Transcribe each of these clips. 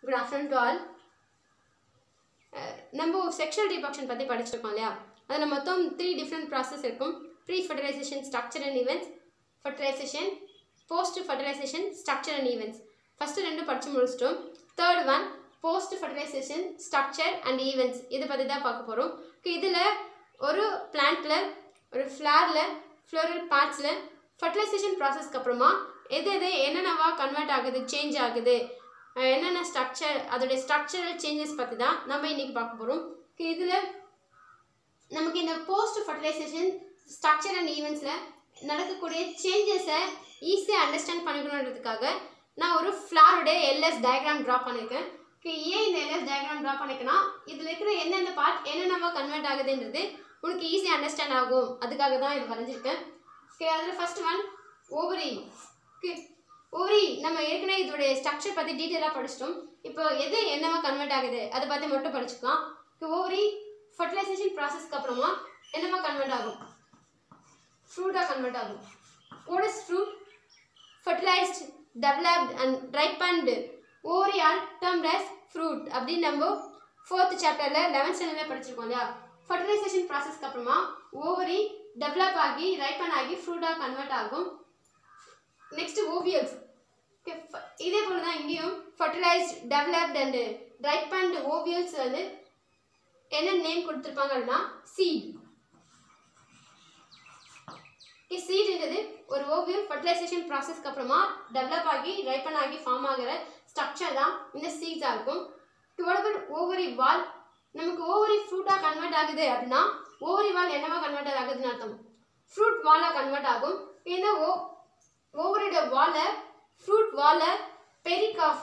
good afternoon to all நம்ம sexual reproduction பற்றி படிச்சிருக்கோம் இல்லையா அதில் மொத்தம் த்ரீ டிஃப்ரெண்ட் ப்ராசஸ் இருக்கும் pre fertilization structure and events fertilization post fertilization structure and events first ரெண்டு படித்து முடிச்சிட்டோம் third one post fertilization structure and events இதை பற்றி தான் பார்க்க போகிறோம் இதில் ஒரு பிளான்ட்டில் ஒரு ஃப்ளாரில் ஃப்ளோரல் பார்ட்ஸில் ஃபர்டிலைசேஷன் ப்ராசஸ்க்கு அப்புறமா எது எது என்னென்னவா கன்வெர்ட் ஆகுது சேஞ்ச் ஆகுது அஹ் என்னென்ன ஸ்ட்ரக்சர் அதோடைய ஸ்ட்ரக்சரல் சேஞ்சஸ் பற்றி தான் நம்ம இன்றைக்கி பார்க்க போகிறோம் இதில் நமக்கு இந்த போஸ்ட் ஃபர்டிலைசேஷன் ஸ்ட்ரக்சர் அண்ட் ஈவெண்ட்ஸில் நடக்கக்கூடிய சேஞ்சஸை ஈஸியாக அண்டர்ஸ்டாண்ட் பண்ணிக்கணுன்றதுக்காக நான் ஒரு ஃப்ளாரோடைய எல்எஸ் டயக்ராம் ட்ரா பண்ணியிருக்கேன் Okay, ஏன் இந்த எல்எஸ் டயக்ராம் ட்ரா பண்ணிருக்கேன்னா இதில் இருக்கிற எந்தெந்த பார்ட் என்னென்னவா கன்வெர்ட் ஆகுதுன்றது உனக்கு ஈஸியாக அண்டர்ஸ்டாண்ட் ஆகும் அதுக்காக தான் இது வரைஞ்சிருக்கேன் ஓகே அதில் first one ovary okay ovary நம்ம ஏற்கனவே இதோடைய ஸ்ட்ரக்சர் பற்றி டீட்டெயிலாக படிச்சிட்டோம் இப்போ எது என்னவா கன்வெர்ட் ஆகுது அதை பற்றி மட்டும் படிச்சுக்கலாம் ஓவரி ஃபர்டிலைசேஷன் ப்ராசஸ்க்கு அப்புறமா என்னவா கன்வெர்ட் ஆகும் ஃப்ரூட்டாக கன்வெர்ட் ஆகும் what is fruit fertilized developed and ripened ஓவரியால் டேர்ம்ட் as ஃப்ரூட் அப்படின்னு நம்ம ஃபோர்த் சாப்டரில் லெவன்த் ஸ்டாண்டர்டில் படிச்சிருக்கோம் இல்லையா ஃபர்டிலைசேஷன் ப்ராசஸ்க்கு அப்புறமா ஓவரி டெவலப் ஆகி ரைப்பன் ஆகி ஃப்ரூட்டாக கன்வெர்ட் ஆகும் நெக்ஸ்ட் ஓவியல்ஸ் இதே போல தான் இங்கேயும் fertilized developed and ripened ovules வந்து என்ன நேம் கொடுத்துருப்பாங்க அப்படின்னா சீட் சீடுன்றது ஒரு ஓவியம் ஃபர்டிலைசேஷன் ப்ராசஸ்க்கு அப்புறமா டெவலப் ஆகி ரைப்பன் ஆகி ஃபார்ம் ஆகிற ஸ்ட்ரக்சர் தான் இந்த சீட்ஸாக இருக்கும் டுவெல் ஓவரி வால் நமக்கு ஓவரி ஃப்ரூட்டாக கன்வெர்ட் ஆகுது அப்படின்னா ஓவரி வால் என்னவா கன்வெர்ட் ஆகுதுன்னு அர்த்தம் ஃப்ரூட் வாலாக கன்வெர்ட் ஆகும் இந்த ஓ ஓவரியோட வாலை ஃப்ரூட் வாலை பெரிகாஃப்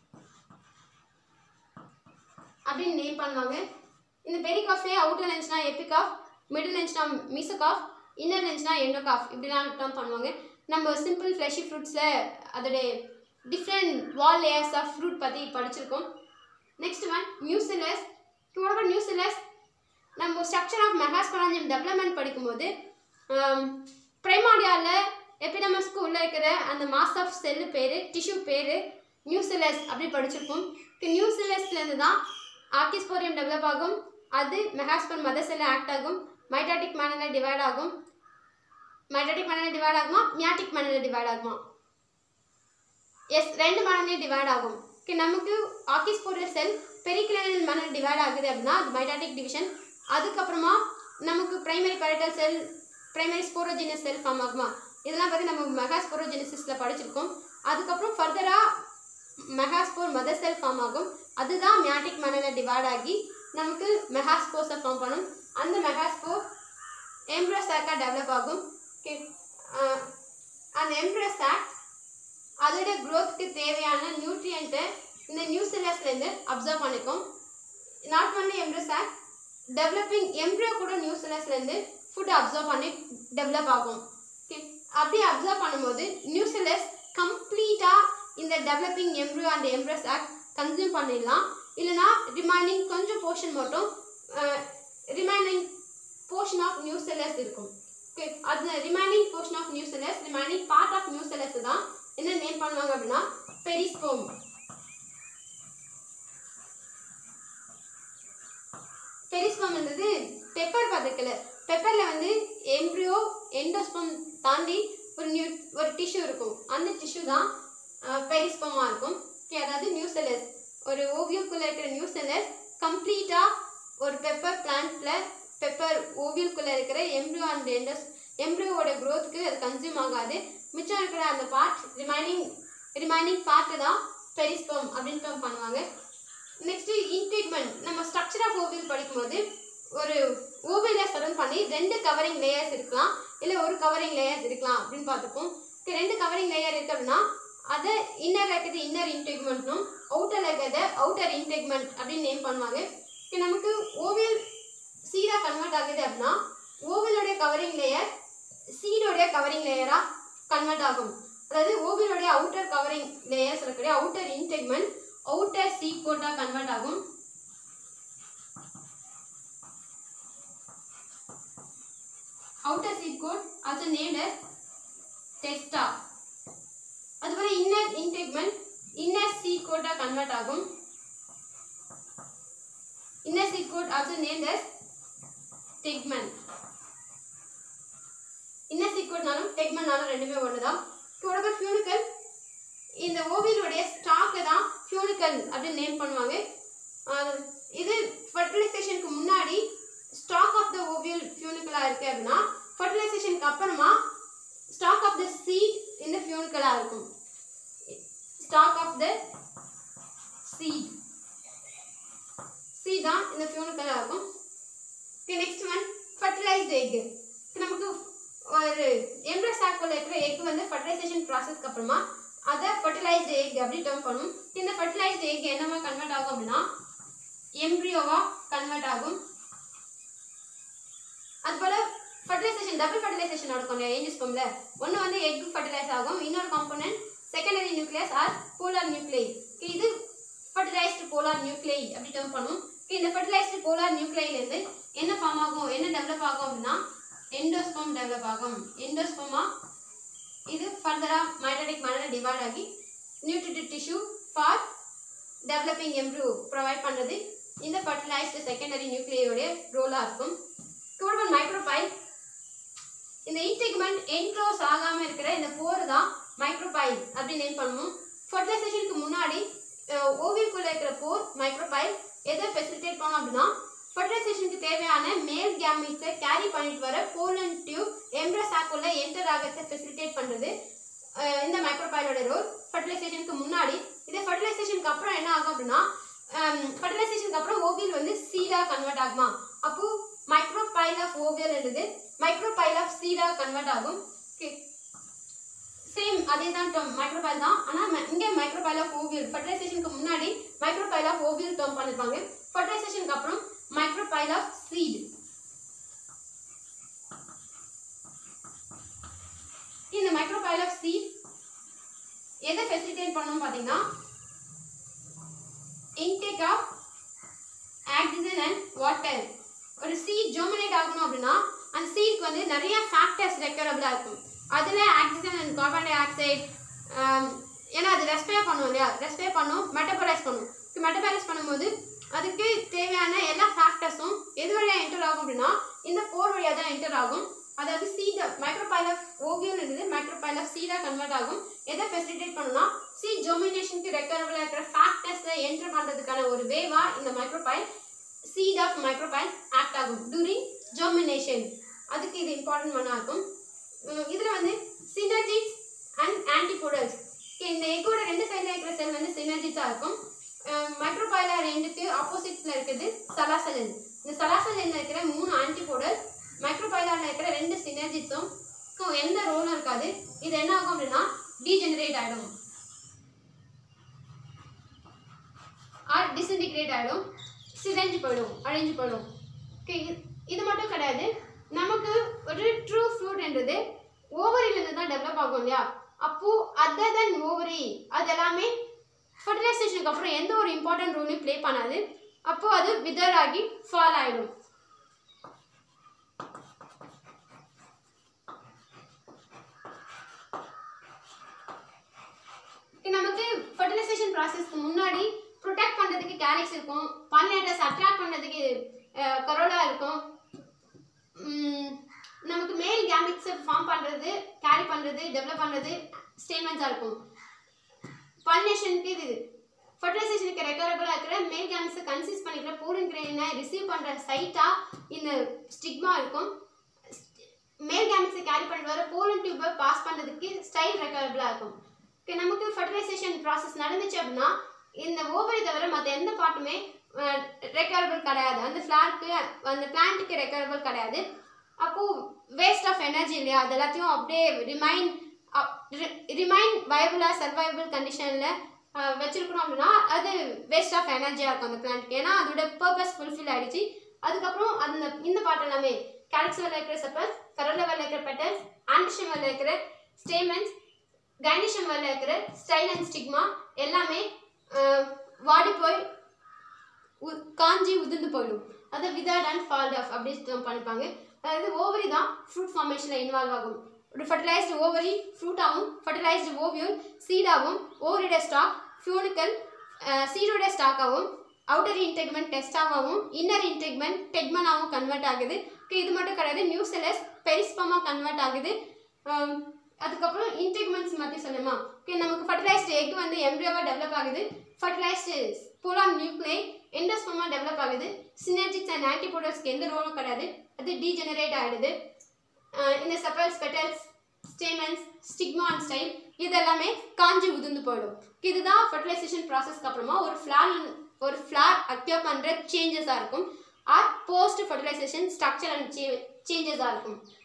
அப்படின்னு நேம் பண்ணுவாங்க இந்த பெரிகாஃபே அவுட்டர் லென்ஸ்னா எபிகாஃப் மிடில் லென்ஸ்னா மிசோகாஃப் இன்னர் லென்ஸ்னா எண்டோகாஃப் இப்படிலாம் டேர்ம் பண்ணுவாங்க நம்ம சிம்பிள் ஃப்ளஷி ஃப்ரூட்ஸில் அதோடைய different wall layers of fruit பற்றி படிச்சிருக்கோம் next one nucellus what nucellus நம்ம ஸ்ட்ரக்சர் ஆஃப் மெகாஸ்பராஞ்சியம் டெவலப்மெண்ட் படிக்கும்போது பிரைமாடியாவில் எபிடமஸ்க்கு உள்ளே இருக்கிற அந்த மாஸ் ஆஃப் செல்லு பேர் டிஷ்யூ பேர் நியூசிலஸ் அப்படி படிச்சிருப்போம் நியூசிலஸ்லேருந்து தான் ஆர்கிஸ்போரியம் டெவலப் ஆகும் அது மெகாஸ்பர் மதர் செல்ல ஆக்ட் ஆகும் மைட்டாட்டிக் மேனில் டிவைட் ஆகும் மைட்டாட்டிக் மேனில் டிவைட் ஆகுமா மியாட்டிக் மேனில் டிவைட் ஆகுமா எஸ் ரெண்டு மேனிலையும் டிவைட் ஆகும் ஓகே நமக்கு ஆர்கிஸ்போரியல் செல் பெரிக்ளைனல் மேனில் டிவைட் ஆகுது அப்படின்னா அது மைட்டாட்டிக் டிவிஷன் அதுக்கப்புறமா நமக்கு primary parietal cell primary sporogenous cell form ஆகுமா இதெல்லாம் பற்றி நம்ம மெகாஸ்போரோஜெனிசிஸில் படிச்சிருக்கோம் அதுக்கப்புறம் ஃபர்தராக மெகாஸ்போர் மதர் செல் ஃபார்ம் ஆகும் அதுதான் மியாட்டிக் மேனில் டிவைட் ஆகி நமக்கு மெகாஸ்போஸை ஃபார்ம் பண்ணும் அந்த மெகாஸ்போர் எம்ப்ரோசாக்காக டெவலப் ஆகும் ஓகே அந்த எம்ப்ரோசாக் அதோட க்ரோத்துக்கு தேவையான நியூட்ரியண்ட்டை இந்த நியூசிலஸ்லேருந்து அப்சர்வ் பண்ணிக்கும் not only embryo sac developing embryo கூட நியூசிலஸ்லேருந்து ஃபுட் அப்சர்வ் பண்ணி டெவலப் ஆகும் ஓகே அப்படி அப்சர்வ் பண்ணும்போது நியூசிலஸ் கம்ப்ளீட்டாக இந்த developing embryo and embryo sac consume பண்ணிடலாம் இல்லைனா ரிமைனிங் கொஞ்சம் போர்ஷன் மட்டும் ரிமைனிங் போர்ஷன் ஆஃப் நியூசெல்லஸ் இருக்கும் ஓகே அது remaining portion of nucellus remaining part of nucellus தான் என்ன நேம் பண்ணுவாங்க அப்படின்னா பெரிஸ்போம் பெரிஸ்போம்ன்றது பெப்பர் பார்த்துக்கல பெப்பரில் வந்து எம்ப்ரியோ எண்டோஸ்பம் தாண்டி ஒரு நியூ ஒரு டிஷ்யூ இருக்கும் அந்த டிஷ்யூ தான் பெரிஸ்போமாக இருக்கும் ஓகே அதாவது நியூசெல்லஸ் ஒரு ஓவியோக்குள்ளே இருக்கிற நியூசெல்லஸ் கம்ப்ளீட்டாக ஒரு பெப்பர் பிளான்ட்டில் பெப்பர் ஓவியக்குள்ளே இருக்கிற எம்ப்ரியோ அண்ட் எண்டோஸ் எம்ப்ரியோவோட க்ரோத்துக்கு அது கன்சியூம் ஆகாது மிச்சம் இருக்கிற அந்த பார்ட் ரிமைனிங் ரிமைனிங் பார்ட்டு தான் பெரிஸ்பம் அப்படின்ட்டு பண்ணுவாங்க நெக்ஸ்ட்டு இன்ட்ரீட்மெண்ட் நம்ம ஸ்ட்ரக்சர் ஆஃப் ஓவியல் படிக்கும்போது ஒரு ஓவியலை சரௌண்ட் பண்ணி ரெண்டு கவரிங் லேயர்ஸ் இருக்கலாம் இல்லை ஒரு கவரிங் லேயர்ஸ் இருக்கலாம் அப்படின்னு பார்த்துப்போம் ரெண்டு கவரிங் லேயர் இருக்கு அப்படின்னா அதை இன்னர் இருக்கிறது இன்னர் இன்டெக்மெண்ட்னும் அவுட்டர் இருக்கிறத அவுட்டர் இன்டெக்மெண்ட் அப்படின்னு நேம் பண்ணுவாங்க நமக்கு ஓவியல் சீடாக கன்வெர்ட் ஆகுது அப்படின்னா ஓவியலுடைய கவரிங் லேயர் சீடோடைய கவரிங் லேயராக கன்வெர்ட் ஆகும் அதாவது ஓவியலுடைய அவுட்டர் கவரிங் லேயர்ஸ் இருக்கக்கூடிய அவுட்டர் இன்டெக்மெண்ட் அவுட்டர் சீட் கோட்டாக கன்வெர்ட் ஆகும் outer seed coat also named as testa அதுபோல் இன்னர் இன்டெக்மெண்ட் இன்னர் சீட் கோட்டாக கன்வெர்ட் ஆகும் inner seed coat also named as tegmen inner seed கோட்னாலும் டெக்மன்னாலும் ரெண்டுமே ஒன்று தான் கூட ஃபியூனிக்கல் இந்த ஓவியருடைய ஸ்டாக்கை தான் ஃபியூனிக்கல் அப்படின்னு நேம் பண்ணுவாங்க அது இது ஃபர்டிலைசேஷனுக்கு முன்னாடி ஸ்டாக் ஆஃப் த ஓவியல் ஃபியூனிக்கலாக இருக்குது அப்படின்னா ஃபர்டிலைசேஷனுக்கு அப்புறமா ஸ்டாக் ஆஃப் த சீட் இந்த ஃபியூனிக்கலாக இருக்கும் stalk of the seed seed தான் இந்த ஃபியூனிக்கலாக இருக்கும் okay next one fertilized egg நமக்கு ஒரு எம்ப்ரஸ் சாக்குள்ள இருக்கிற எக் வந்து ஃபர்டிலைசேஷன் ப்ராசஸ்க்கு அப்புறமா அதை ஃபர்டிலைஸ்டு எக் அப்படி டேர்ம் பண்ணும் இந்த ஃபர்டிலைஸ்டு எக் என்னவா கன்வெர்ட் ஆகும் அப்படின்னா எம்ப்ரியோவா கன்வெர்ட் ஆகும் அதுபோல ஃபர்டிலைசேஷன் டபுள் ஃபர்டிலைசேஷன் நடக்கும் இல்லையா ஏஞ்சஸ் ஃபார்ம்ல ஒன்று வந்து எக் ஃபர்டிலைஸ் ஆகும் இன்னொரு component secondary nucleus or polar நியூக்ளியை இது ஃபர்டிலைஸ்டு போலார் நியூக்ளியை அப்படி டேர்ம் பண்ணும் இந்த ஃபர்டிலைஸ்டு போலார் நியூக்ளியிலேருந்து என்ன ஃபார்ம் ஆகும் என்ன டெவலப் ஆகும் அப்படின்னா எண்டோஸ்பம் டெவலப் ஆகும் எண்டோஸ்பமா இது ஃபர்தராக மைட்டடிக் மேனில் டிவைட் ஆகி nutritive tissue for developing embryo provide பண்ணுறது இந்த ஃபர்டிலைஸ்டு செகண்டரி நியூக்ளியோடைய ரோலாக இருக்கும் கூட மைக்ரோபைல் இந்த இன்டெக்மெண்ட் என்க்ளோஸ் ஆகாமல் இருக்கிற இந்த போர் தான் மைக்ரோபைல் அப்படின்னு நேம் பண்ணுவோம் ஃபர்டிலைசேஷனுக்கு முன்னாடி ஓவியக்குள்ளே இருக்கிற போர் மைக்ரோபைல் எதை ஃபெசிலிட்டேட் பண்ணோம் அப்படின்னா ஃபர்டிலைசேஷனுக்கு தேவையான மேல் கேமிட்ஸை கேரி பண்ணிட்டு வர போலன் டியூப் எம்ப்ரஸாக்குள்ள என்டர் ஆகிறத ஃபெசிலிட்டேட் பண்ணுறது இந்த மைக்ரோபைலோட ரோல் ஃபர்டிலைசேஷனுக்கு முன்னாடி இதே ஃபர்டிலைசேஷனுக்கு அப்புறம் என்ன ஆகும் அப்படின்னா ஃபர்டிலைசேஷனுக்கு அப்புறம் ஓவியல் வந்து சீடாக கன்வெர்ட் ஆகுமா அப்போ மைக்ரோபைல் ஆஃப் ஓவியல் இருந்தது மைக்ரோபைல் ஆஃப் சீடாக கன்வெர்ட் ஆகும் ஓகே சேம் அதே தான் டேர்ம் மைக்ரோபைல் தான் ஆனால் இங்கே மைக்ரோபைல் ஆஃப் ஓவியல் ஃபர்டிலைசேஷனுக்கு முன்னாடி மைக்ரோபைல் ஆஃப் ஓவியல் டேர்ம் பண்ணிருப்பாங்க ஃபர்டிலைசேஷனுக்கு அப்புறம் மைக்ரோபைல் ஆஃப் சீட் இந்த மைக்ரோபைல் ஆஃப் சீட் எதை ஃபெசிலிட்டேட் பண்ணணும் பார்த்தீங்கன்னா intake of oxygen and water ஒரு சீட் ஜோமினேட் ஆகணும் அப்படின்னா அந்த சீட்க்கு வந்து நிறைய ஃபேக்டர்ஸ் ரெக்கரபிளாக இருக்கும் அதில் oxygen and carbon dioxide ஏன்னா அது ரெஸ்பயர் பண்ணும் இல்லையா ரெஸ்பயர் பண்ணும் மெட்டபலைஸ் பண்ணும் மெட்டபலைஸ் பண்ணும்போது அதுக்கு தேவையான எல்லா ஃபேக்டர்ஸும் எது வழியாக என்டர் ஆகும் அப்படின்னா இந்த போர் வழியாக தான் என்டர் ஆகும் அதாவது சீடா மைக்ரோபைல் ஆஃப் ஓவியம் இருந்தது மைக்ரோபைல் ஆஃப் சீடாக கன்வெர்ட் ஆகும் எதை ஃபெசிலிட்டேட் பண்ணுன்னா சீட் ஜோமினேஷனுக்கு ரெக்கரபிளாக இருக்கிற ஃபேக்டர்ஸை என்டர் பண்ணுறதுக்கான ஒரு வேவா இந்த micropyle seed of micropyle act ஆகும் டூரிங் ஜோமினேஷன் அதுக்கு இது இம்பார்ட்டன்ட் ஒன்றா இருக்கும் இதில் வந்து சினர்ஜிஸ் அண்ட் ஆன்டிபோடல்ஸ் இந்த எக்கோட ரெண்டு சைடில் இருக்கிற செல் வந்து சினர்ஜிஸாக இருக்கும் மைக்ரோபைலா ரெண்டுக்கு ஆப்போசிட்டில் இருக்குது சலாசலின் இந்த சலாசலின் இருக்கிற மூணு ஆன்டிபோடல் மைக்ரோபைலாவில் இருக்கிற ரெண்டு சினர்ஜிஸும் எந்த ரோலும் இருக்காது இது என்ன ஆகும் அப்படின்னா டீஜெனரேட் ஆகிடும் ஆர் டிஸ்இன்டிகிரேட் ஆகிடும் சிதைஞ்சு போயிடும் அழிஞ்சு போயிடும் ஓகே இது மட்டும் கிடையாது நமக்கு ஒரு ட்ரூ ஃப்ரூட்ன்றது ஓவரிலேருந்து தான் டெவலப் ஆகும் இல்லையா அப்போது அதர் தென் ஓவரி அது எல்லாமே ஃபர்டிலைசேஷனுக்கு அப்புறம் எந்த ஒரு இம்பார்ட்டன்ட் ரோலையும் ப்ளே பண்ணாது அப்போது அது விதர் ஆகி ஃபால் ஆகிடும் நமக்கு ஃபர்டிலைசேஷன் ப்ராசஸ்க்கு முன்னாடி ப்ரொடெக்ட் பண்ணுறதுக்கு கேரிக்ஸ் இருக்கும் பாலினேட்டர்ஸ் அட்ராக்ட் பண்ணுறதுக்கு கரோலா இருக்கும் நமக்கு மேல் கேமிக்ஸை ஃபார்ம் பண்ணுறது கேரி பண்ணுறது டெவலப் பண்ணுறது ஸ்டேமெண்ட்ஸாக இருக்கும் பாலினேஷனுக்கு இது ஃபர்டிலைசேஷனுக்கு ரெக்கரபிளாக இருக்கிற மேல் கேமிக்ஸை கன்சிஸ் பண்ணிக்கிற போலின் கிரெயினை ரிசீவ் பண்ணுற சைட்டாக இந்த ஸ்டிக்மா இருக்கும் மேல் கேமிக்ஸை கேரி பண்ணிட்டு வர போலன் டியூப்பை பாஸ் பண்ணுறதுக்கு ஸ்டைல் ரெக்கரபிளாக இருக்கும் ஓகே நமக்கு ஃபர்டிலைசேஷன் ப்ராசஸ் நடந்துச்சு அப்படின்னா இந்த ஓவரி தவிர மற்ற எந்த பாட்டுமே ரெக்கவரபிள் கிடையாது அந்த ஃப்ளாருக்கு அந்த பிளான்ட்டுக்கு ரெக்கவரபிள் கிடையாது அப்போது வேஸ்ட் ஆஃப் எனர்ஜி இல்லையா அது எல்லாத்தையும் அப்படியே ரிமைன் ரிமைன் வயபுளாக சர்வைவபிள் கண்டிஷனில் வச்சுருக்கணும் அப்படின்னா அது வேஸ்ட் ஆஃப் எனர்ஜியாக இருக்கும் அந்த பிளான்ட்டுக்கு ஏன்னா அதோட பர்பஸ் ஃபுல்ஃபில் ஆகிடுச்சு அதுக்கப்புறம் அந்த இந்த பாட்டு எல்லாமே கேலக்ஸ் வேலை இருக்கிற சப்பஸ் கரோல வேலை இருக்கிற பெட்டல்ஸ் ஆண்டிஷம் வேலை இருக்கிற ஸ்டேமெண்ட்ஸ் கைனிஷம் வேலை இருக்கிற ஸ்டைல் அண்ட் ஸ்டிக்மா எல்லாமே வாடி போய் காஞ்சி உதிர்ந்து போயிடும் அதை விதர்ட் அண்ட் ஃபால்ட் ஆஃப் அப்படி பண்ணிப்பாங்க அதாவது ஓவரி தான் ஃப்ரூட் ஃபார்மேஷனில் இன்வால்வ் ஆகும் ஒரு ஃபர்டிலைஸ்டு ஓவரி ஃப்ரூட்டாகவும் ஃபர்டிலைஸ்டு ஓவியூல் சீடாகவும் ஓவரியோட ஸ்டாக் ஃபியூனிக்கல் சீடோட ஸ்டாக்காகவும் அவுட்டர் இன்டெக்மெண்ட் டெஸ்டாகவும் இன்னர் இன்டெக்மெண்ட் டெக்மனாகவும் கன்வெர்ட் ஆகுது Okay, இது மட்டும் கிடையாது நியூசெலஸ் பெரிஸ்பமாக கன்வெர்ட் ஆகுது ஆம், அதுக்கப்புறம் இன்டெக்மெண்ட்ஸ் மாதிரி சொன்னோமா ஓகே நமக்கு ஃபர்டிலைஸ்டு எக் வந்து எம்ப்ரியோவாக டெவலப் ஆகுது ஃபர்டிலைஸ்டு போலார் நியூக்ளே எண்டோஸ்பமா டெவலப் ஆகுது சினர்ஜிக்ஸ் அண்ட் ஆன்டிபோடோஸ்க்கு எந்த ரோலும் கிடையாது அது டீஜெனரேட் ஆகிடுது இந்த sepals petals stamens stigma and style இதெல்லாமே காஞ்சி உதிர்ந்து போயிடும் இதுதான் ஃபர்டிலைசேஷன் ப்ராசஸ்க்கு அப்புறமா ஒரு ஃப்ளார் ஒரு ஃப்ளார் அக்யூர் பண்ணுற சேஞ்சஸாக இருக்கும் or post fertilization structure and சேஞ்சஸாக இருக்கும்